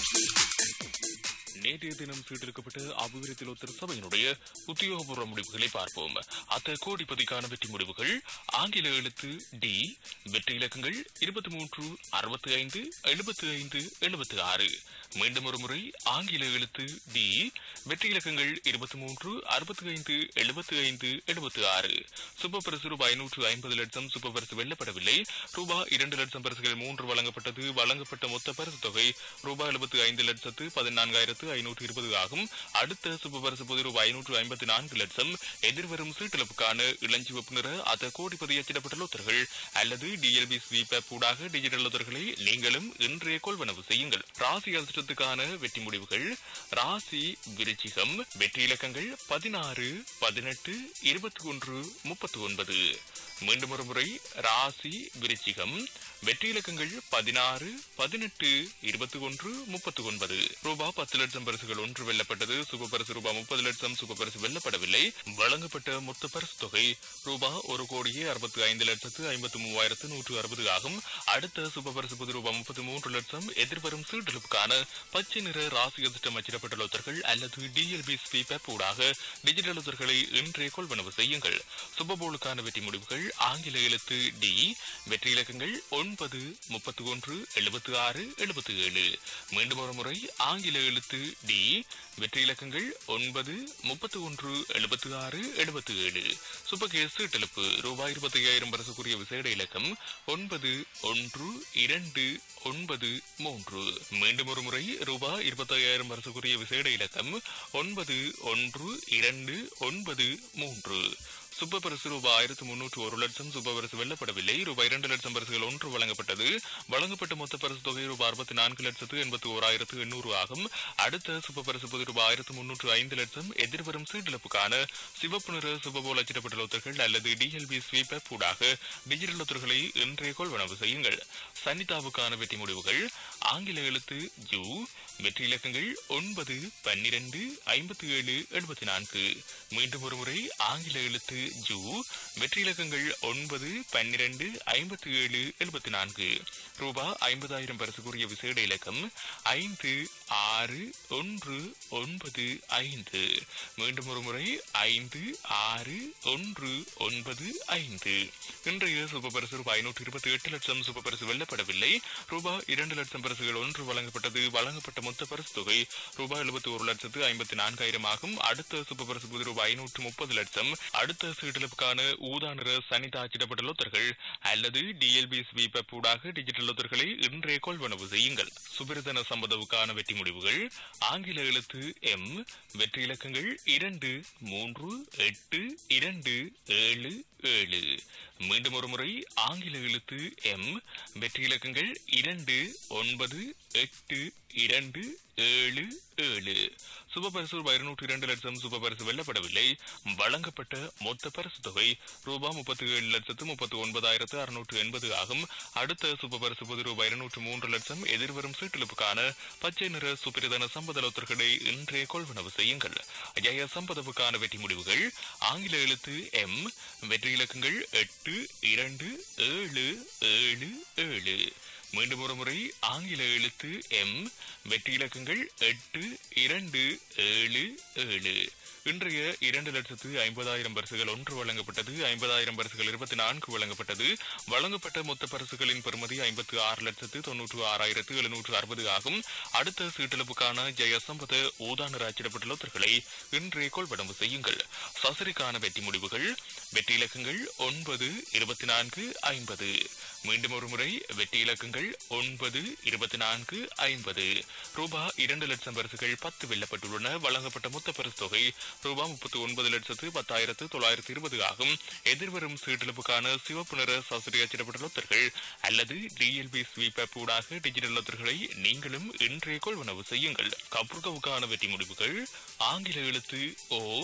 நேற்றைய தினம் சீட்டெடுக்கப்பட்ட அபிவிருத்தி லோத்தர் சபையினுடைய உத்தியோகபூர்வ முடிவுகளை பார்ப்போம் அத்த கோடிப்பதிக்கான வெற்றி முடிவுகள் ஆங்கில எழுத்து டி வெற்றி இலக்கங்கள் இருபத்தி மூன்று அறுபத்தி ஐந்து எழுபத்தி ஐந்து எழுபத்தி ஆறு மீண்டும் ஒரு முறை ஆங்கில எழுத்து டி வெற்றி இலக்கங்கள் இருபத்தி மூன்று அறுபத்தி ஐந்து எழுபத்தி ஐந்து எழுபத்தி ஆறு சூப்பர் பரிசு ரூபாய் ஐநூற்று ஐம்பது லட்சம் சூப்பர் பரிசு வெல்லப்படவில்லை ரூபாய் இரண்டு லட்சம் பரிசுகள் மூன்று வழங்கப்பட்டது வழங்கப்பட்ட மொத்த பரிசு தொகை ரூபாய் எழுபத்தி ஐந்து லட்சத்து பதினான்காயிரத்து ஐநூற்று இருபது ஆகும் அடுத்த சூப்பர் பரிசு பொது ரூபாய் ஐநூற்று ஐம்பத்தி நான்கு லட்சம் எதிர்வரும் சீட்டிழப்புக்கான இளஞ்சிவப்பு நிற அத கோடிப்பதி அச்சிடப்பட்ட லோத்தர்கள் அல்லது டிஎல்பி ஸ்வீப் ஆப் ஊடாக டிஜிட்டல் லோத்தர்களை நீங்களும் இன்றைய கொள்வனவு செய்யுங்கள் ராசி அதிர்ஷ்டத்துக்கான வெற்றி முடிவுகள் ராசி விருச்சிகம் வெற்றி இலக்கங்கள் பதினாறு பதினெட்டு இருபத்தி ஒன்று முப்பத்தி ஒன்பது மீண்டும் ஒரு முறை ராசி விருச்சிகம் வெற்றி இலக்கங்கள் பதினாறு பதினெட்டு இருபத்தி ஒன்று முப்பத்தி ஒன்பது ரூபாய் பத்து லட்சம் பரிசுகள் ஒன்று வெல்லப்பட்டது சுப பரிசு ரூபாய் முப்பது லட்சம் சுப பரிசு வெல்லப்படவில்லை வழங்கப்பட்ட மொத்த பரிசு தொகை ரூபாய் ஒரு கோடியே அறுபத்தி ஐந்து லட்சத்து ஐம்பத்தி மூவாயிரத்து நூற்று அறுபது ஆகும் அடுத்த சுப பரிசு பொது ரூபாய் முப்பத்தி மூன்று லட்சம் எதிர்வரும் சீட்டெழுப்புக்கான பச்சை நிற ராசி அதிர்ஷ்டம் அச்சிடப்பட்ட லோத்தர்கள் அல்லது டிஎல்பி ஸ்வீப் ஆப் ஊடாக டிஜிட்டல் லோத்தர்களை இன்றைய கொள்வனவு செய்யுங்கள் சுபபோலுக்கான வெற்றி முடிவுகள் ஆங்கில எழுத்து டி வெற்றி இலக்கங்கள் ஒன்பது முப்பத்தி ஒன்று எழுபத்தி ஆறு எழுபத்தி ஏழு மீண்டும் ஒரு முறை ஆங்கில எழுத்து டி வெற்றி இலக்கங்கள் ஒன்பது முப்பத்தி ஒன்று எழுபத்தி ஆறு எழுபத்தி ஏழு சுபகேஸ் சீட்டெழுப்பு ரூபாய் இருபத்தி ஐயாயிரம் பரிசுக்குரிய விசேட இலக்கம் ஒன்பது ஒன்று இரண்டு ஒன்பது மூன்று மீண்டும் ஒரு முறை ரூபாய் இருபத்தி ஐயாயிரம் பரிசுக்குரிய விசேட இலக்கம் ஒன்பது ஒன்று இரண்டு ஒன்பது மூன்று சுப்ப பரிசு ரூபாய் ஆயிரத்து முன்னூற்று ஒரு லட்சம் சுப்ப பரிசு வெல்லப்படவில்லை ரூபாய் இரண்டு லட்சம் பரிசுகள் ஒன்று வழங்கப்பட்டது வழங்கப்பட்ட மொத்த பரிசு தொகை ரூபாய் அறுபத்தி நான்கு லட்சத்து எண்பத்தி ஓராயிரத்து எண்ணூறு ஆகும் அடுத்த சுப்ப பரிசு பொது ரூபாய் ஆயிரத்து முன்னூற்று ஐந்து லட்சம் எதிர்வரும் சீட்டிழப்புக்கான சிவப்பு நிற சுபபோல் அச்சிடப்பட்ட லோத்தர்கள் அல்லது டிஎல்பி ஸ்வீப் ஆப் ஊடாக டிஜிட்டல் லோத்தர்களை இன்றைய கொள்வனவு செய்யுங்கள் சனிதாவுக்கான வெற்றி முடிவுகள் ஆங்கில எழுத்து ஜூ வெற்றி இலக்கங்கள் ஒன்பது பன்னிரண்டு ஐம்பத்தி ஏழு எழுபத்தி நான்கு மீண்டும் ஒரு முறை ஆங்கில எழுத்து ஜூ வெற்றி இலக்கங்கள் ஒன்பது பன்னிரண்டு ஐம்பத்தி ஏழு எழுபத்தி நான்கு ரூபாய் ஐம்பதாயிரம் பரிசுக்குரிய விசேட இலக்கம் ஐந்து ஆறு ஒன்று ஒன்பது ஐந்து மீண்டும் ஒரு முறை ஐந்து ஆறு ஒன்று ஒன்பது ஐந்து இன்றைய சுப பரிசு ரூபாய் ஐநூற்று இருபத்தி எட்டு லட்சம் சுப பரிசு வெல்லப்படவில்லை ரூபாய் இரண்டு லட்சம் பரிசுகள் ஒன்று வழங்கப்பட்டது வழங்கப்பட்ட மொத்த பரிசு தொகை ரூபாய் எழுபத்தி ஒரு லட்சத்து ஐம்பத்தி நான்காயிரம் ஆகும் அடுத்த சுப பரிசு புது ரூபாய் ஐநூற்று முப்பது லட்சம் அடுத்த சீட்டிழப்புக்கான ஊதா நிற சனிதா அச்சிடப்பட்ட லோத்தர்கள் அல்லது டிஎல்பி ஸ்வீப் ஆப் ஊடாக டிஜிட்டல் லோத்தர்களை இன்றைய கொள்வனவு செய்யுங்கள் சுபிரதன சம்பதவுக்கான வெற்றி முடிவுகள் ஆங்கில எழுத்து எம் வெற்றி இலக்கங்கள் இரண்டு மூன்று எட்டு இரண்டு ஏழு ஏழு மீண்டும் ஒரு முறை ஆங்கில எழுத்து எம் வெற்றி இலக்கங்கள் இரண்டு ஒன்பது எட்டு இரண்டு ஏழு ஏழு சுபபரிசு ரூபாய் இருநூற்றி இரண்டு லட்சம் சுபபரிசு வெல்லப்படவில்லை வழங்கப்பட்ட மொத்த பரிசு தொகை ரூபாய் முப்பத்தி ஏழு லட்சத்து முப்பத்தி ஒன்பதாயிரத்து அறுநூற்று எண்பது ஆகும் அடுத்த சுபபரிசு பொது ரூபாய் இருநூற்று மூன்று லட்சம் எதிர்வரும் சீட்டிழப்புக்கான பச்சை நிற சுப்பிரதான சம்பத லோத்தர்களை இன்றைய கொள்வனவு செய்யுங்கள் ஜெய சம்பதவுக்கான வெற்றி முடிவுகள் ஆங்கில எழுத்து எம் வெற்றி இலக்கங்கள் எட்டு இரண்டு ஏழு ஏழு ஏழு மீண்டும் ஒரு முறை ஆங்கில எழுத்து எம் வெற்றி இலக்கங்கள் எட்டு இரண்டு ஏழு ஏழு இன்றைய இரண்டு லட்சத்து ஐம்பதாயிரம் பரிசுகள் ஒன்று வழங்கப்பட்டது ஐம்பதாயிரம் பரிசுகள் இருபத்தி நான்கு வழங்கப்பட்டது வழங்கப்பட்ட மொத்த பரிசுகளின் பெறுமதி ஐம்பத்து ஆறு லட்சத்து தொன்னூற்று ஆறாயிரத்து எழுநூற்று அறுபது ஆகும் அடுத்த சீட்டிழப்புக்கான ஜெயசம்பத ஊதான அச்சிடப்பட்ட லோத்தர்களை இன்றைய கொள்வனவு செய்யுங்கள் சசரிக்கான வெற்றி முடிவுகள் வெற்றி இலக்கங்கள் ஒன்பது இருபத்தி நான்கு ஐம்பது மீண்டும் ஒரு முறை வெற்றி இலக்கங்கள் ஒன்பது இருபத்தி நான்கு ஐம்பது ரூபாய் இரண்டு லட்சம் பரிசுகள் பத்து வெல்லப்பட்டுள்ளன வழங்கப்பட்ட மொத்த பரிசு தொகை ரூபாய் முப்பத்தி ஒன்பது லட்சத்து பத்தாயிரத்து தொள்ளாயிரத்து இருபது ஆகும் எதிர்வரும் சீட்டிழப்புக்கான சிவப்பு நிற சசுரி அச்சிடப்பட்ட லொத்தர்கள் அல்லது டிஎல்பி ஸ்வீப் ஆப் ஊடாக டிஜிட்டல் லொத்தர்களை நீங்களும் இன்றைய கொள்வனவு செய்யுங்கள் கப்ருகவுக்கான வெற்றி முடிவுகள் ஆங்கில எழுத்து ஓ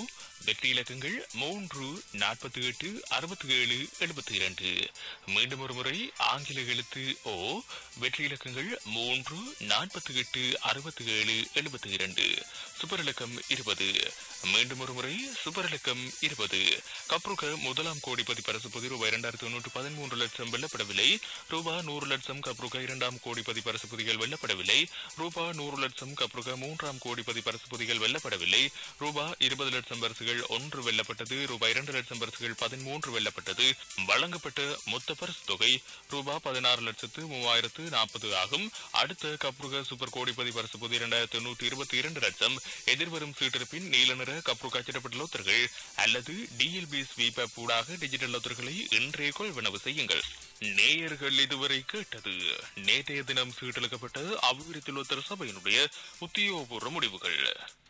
வெற்றி இலக்கங்கள் மூன்று நாற்பத்தி எட்டு அறுபத்தி ஏழு எழுபத்தி இரண்டு மீண்டும் ஒரு முறை ஆங்கில எழுத்து ஓ வெற்றி இலக்கங்கள் மூன்று நாற்பத்தி எட்டு அறுபத்தி ஏழு எழுபத்தி இரண்டு சுபர் இலக்கம் இருபது மீண்டும் ஒரு முறை சுபர் இலக்கம் இருபது கப்ருக முதலாம் கோடிபதி பரிசு பொதி ரூபாய் இரண்டாயிரத்தி தொண்ணூற்று பதிமூன்று லட்சம் வெல்லப்படவில்லை ரூபாய் நூறு லட்சம் கப்ருக இரண்டாம் கோடிபதி பரிசு பொதிகள் வெல்லப்படவில்லை ரூபாய் நூறு லட்சம் கப்ருக மூன்றாம் கோடிபதி பரிசு பொதிகள் வெல்லப்படவில்லை ரூபாய் இருபது லட்சம் பரிசுகள் ஒன்று வெல்லப்பட்டது ரூபாய் இரண்டு லட்சம் பரிசுகள் பதிமூன்று வெல்லப்பட்டது வழங்கப்பட்ட மொத்த பரிசு தொகை ரூபாய் பதினாறு லட்சத்து மூவாயிரத்து நாற்பது ஆகும் அடுத்த கப்ருக சூப்பர் கோடிபதி பரிசு பொதி இரண்டாயிரத்தி நூற்றி இருபத்தி இரண்டு லட்சம் எதிர்வரும் சீட்டிருப்பின் நீல நிற கப்ருக அச்சிடப்பட்ட லோத்தர்கள் அல்லது டிஎல்பி ஸ்வீப் ஊடாக டிஜிட்டல் லோத்தர்களை இன்றே கொள்வனவு செய்யுங்கள் நேயர்கள் இதுவரை கேட்டது நேற்றைய தினம் சீட்டளிக்கப்பட்ட அபிவிருத்தி லோத்தர் சபையினுடைய உத்தியோகபூர்வ முடிவுகள்